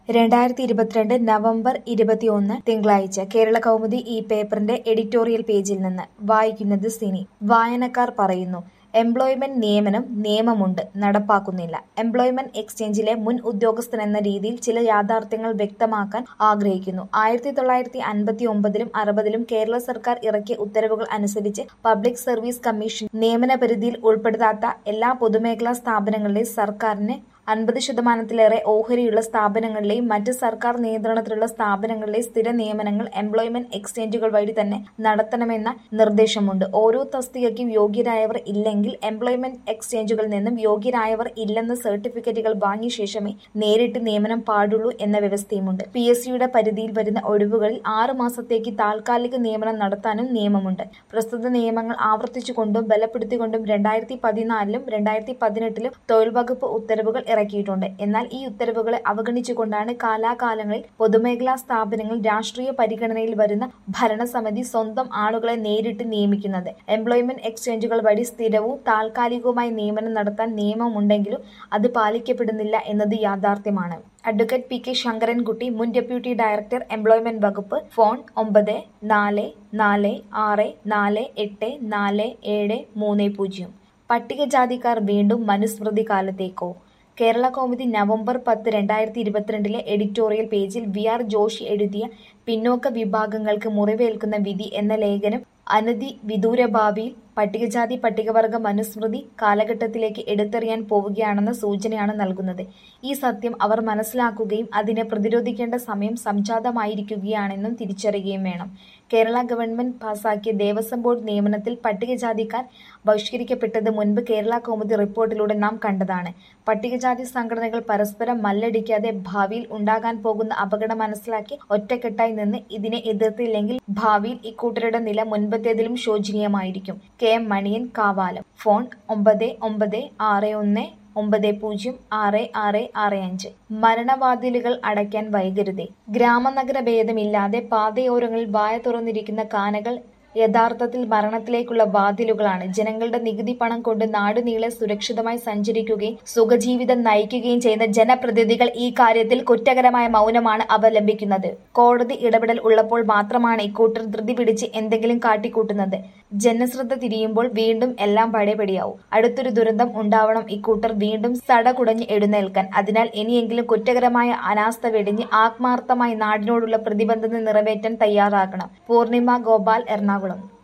രണ്ടായിരത്തി ഇരുപത്തിരണ്ട് നവംബർ ഇരുപത്തിയൊന്ന് തിങ്കളാഴ്ച കേരള കൗമുദി ഈ പേപ്പറിന്റെ എഡിറ്റോറിയൽ പേജിൽ നിന്ന് വായിക്കുന്നത് സിനി വായനക്കാർ പറയുന്നു എംപ്ലോയ്മെന്റ് നിയമനം നിയമമുണ്ട് നടപ്പാക്കുന്നില്ല എംപ്ലോയ്മെന്റ് എക്സ്ചേഞ്ചിലെ മുൻ ഉദ്യോഗസ്ഥനെന്ന രീതിയിൽ ചില യാഥാർത്ഥ്യങ്ങൾ വ്യക്തമാക്കാൻ ആഗ്രഹിക്കുന്നു ആയിരത്തി തൊള്ളായിരത്തി അൻപത്തി ഒമ്പതിലും അറുപതിലും കേരള സർക്കാർ ഇറക്കിയ ഉത്തരവുകൾ അനുസരിച്ച് പബ്ലിക് സർവീസ് കമ്മീഷൻ നിയമന പരിധിയിൽ ഉൾപ്പെടുത്താത്ത എല്ലാ പൊതുമേഖലാ സ്ഥാപനങ്ങളിലെയും സർക്കാരിന് അൻപത് ശതമാനത്തിലേറെ ഓഹരിയുള്ള സ്ഥാപനങ്ങളിലെയും മറ്റ് സർക്കാർ നിയന്ത്രണത്തിലുള്ള സ്ഥാപനങ്ങളിലെയും സ്ഥിര നിയമനങ്ങൾ എംപ്ലോയ്മെന്റ് എക്സ്ചേഞ്ചുകൾ വഴി തന്നെ നടത്തണമെന്ന നിർദ്ദേശമുണ്ട് ഓരോ തസ്തികയ്ക്കും യോഗ്യരായവർ ഇല്ലെങ്കിൽ എംപ്ലോയ്മെന്റ് എക്സ്ചേഞ്ചുകളിൽ നിന്നും യോഗ്യരായവർ ഇല്ലെന്ന സർട്ടിഫിക്കറ്റുകൾ വാങ്ങിയ ശേഷമേ നേരിട്ട് നിയമനം പാടുള്ളൂ എന്ന വ്യവസ്ഥയുമുണ്ട് പി എസ് സിയുടെ പരിധിയിൽ വരുന്ന ഒഴിവുകളിൽ ആറ് മാസത്തേക്ക് താൽക്കാലിക നിയമനം നടത്താനും നിയമമുണ്ട് പ്രസ്തുത നിയമങ്ങൾ ആവർത്തിച്ചുകൊണ്ടും ബലപ്പെടുത്തിക്കൊണ്ടും രണ്ടായിരത്തി പതിനാലിലും രണ്ടായിരത്തി പതിനെട്ടിലും തൊഴിൽ വകുപ്പ് ഉത്തരവുകൾ ഇറക്കിയിട്ടുണ്ട് എന്നാൽ ഈ ഉത്തരവുകളെ അവഗണിച്ചുകൊണ്ടാണ് കാലാകാലങ്ങളിൽ പൊതുമേഖലാ സ്ഥാപനങ്ങൾ രാഷ്ട്രീയ പരിഗണനയിൽ വരുന്ന ഭരണസമിതി സ്വന്തം ആളുകളെ നേരിട്ട് നിയമിക്കുന്നത് എംപ്ലോയ്മെന്റ് എക്സ്ചേഞ്ചുകൾ വഴി സ്ഥിരവും താൽക്കാലികവുമായി നിയമനം നടത്താൻ നിയമമുണ്ടെങ്കിലും അത് പാലിക്കപ്പെടുന്നില്ല എന്നത് യാഥാർത്ഥ്യമാണ് അഡ്വക്കേറ്റ് പി കെ ശങ്കരൻകുട്ടി മുൻ ഡെപ്യൂട്ടി ഡയറക്ടർ എംപ്ലോയ്മെന്റ് വകുപ്പ് ഫോൺ ഒമ്പത് നാല് നാല് ആറ് നാല് എട്ട് നാല് ഏഴ് മൂന്ന് പൂജ്യം പട്ടികജാതിക്കാർ വീണ്ടും മനുസ്മൃതി കാലത്തേക്കോ കേരള കൗമുദി നവംബർ പത്ത് രണ്ടായിരത്തി ഇരുപത്തിരണ്ടിലെ എഡിറ്റോറിയൽ പേജിൽ വി ആർ ജോഷി എഴുതിയ പിന്നോക്ക വിഭാഗങ്ങൾക്ക് മുറിവേൽക്കുന്ന വിധി എന്ന ലേഖനം അനധി വിദൂര ഭാവിയിൽ പട്ടികജാതി പട്ടികവർഗ മനുസ്മൃതി കാലഘട്ടത്തിലേക്ക് എടുത്തെറിയാൻ പോവുകയാണെന്ന സൂചനയാണ് നൽകുന്നത് ഈ സത്യം അവർ മനസ്സിലാക്കുകയും അതിനെ പ്രതിരോധിക്കേണ്ട സമയം സംജാതമായിരിക്കുകയാണെന്നും തിരിച്ചറിയുകയും വേണം കേരള ഗവൺമെന്റ് പാസാക്കിയ ദേവസ്വം ബോർഡ് നിയമനത്തിൽ പട്ടികജാതിക്കാർ ബഹിഷ്കരിക്കപ്പെട്ടത് മുൻപ് കേരള കൗമുദി റിപ്പോർട്ടിലൂടെ നാം കണ്ടതാണ് പട്ടികജാതി സംഘടനകൾ പരസ്പരം മല്ലടിക്കാതെ ഭാവിയിൽ ഉണ്ടാകാൻ പോകുന്ന അപകടം മനസ്സിലാക്കി ഒറ്റക്കെട്ടായി നിന്ന് ഇതിനെ എതിർത്തില്ലെങ്കിൽ ഭാവിയിൽ ഇക്കൂട്ടരുടെ നില മുൻപത്തേതിലും ശോചനീയമായിരിക്കും K M Maniyan Kavalam phone ഒമ്പത് ഒമ്പത് ആറ് ഒന്ന് ഒമ്പത് പൂജ്യം ആറ് ആറ് ആറ് അഞ്ച് മരണവാതിലുകൾ അടയ്ക്കാൻ വൈകരുതേ ഗ്രാമനഗര ഭേദമില്ലാതെ പാതയോരങ്ങളിൽ വായ തുറന്നിരിക്കുന്ന കാനകൾ യഥാർത്ഥത്തിൽ മരണത്തിലേക്കുള്ള വാതിലുകളാണ് ജനങ്ങളുടെ നികുതി പണം കൊണ്ട് നാടുനീളെ സുരക്ഷിതമായി സഞ്ചരിക്കുകയും സുഖജീവിതം നയിക്കുകയും ചെയ്യുന്ന ജനപ്രതിനിധികൾ ഈ കാര്യത്തിൽ കുറ്റകരമായ മൗനമാണ് അവലംബിക്കുന്നത് കോടതി ഇടപെടൽ ഉള്ളപ്പോൾ മാത്രമാണ് ഇക്കൂട്ടർ ധൃതി പിടിച്ച് എന്തെങ്കിലും കാട്ടിക്കൂട്ടുന്നത് ജനശ്രദ്ധ തിരിയുമ്പോൾ വീണ്ടും എല്ലാം പഴയപടിയാവും അടുത്തൊരു ദുരന്തം ഉണ്ടാവണം ഇക്കൂട്ടർ വീണ്ടും സടകുടഞ്ഞ് എഴുന്നേൽക്കാൻ അതിനാൽ ഇനിയെങ്കിലും കുറ്റകരമായ അനാസ്ഥ വെടിഞ്ഞ് ആത്മാർത്ഥമായി നാടിനോടുള്ള പ്രതിബദ്ധത നിറവേറ്റാൻ തയ്യാറാകണം പൂർണിമ ഗോപാൽ എറണാകുളം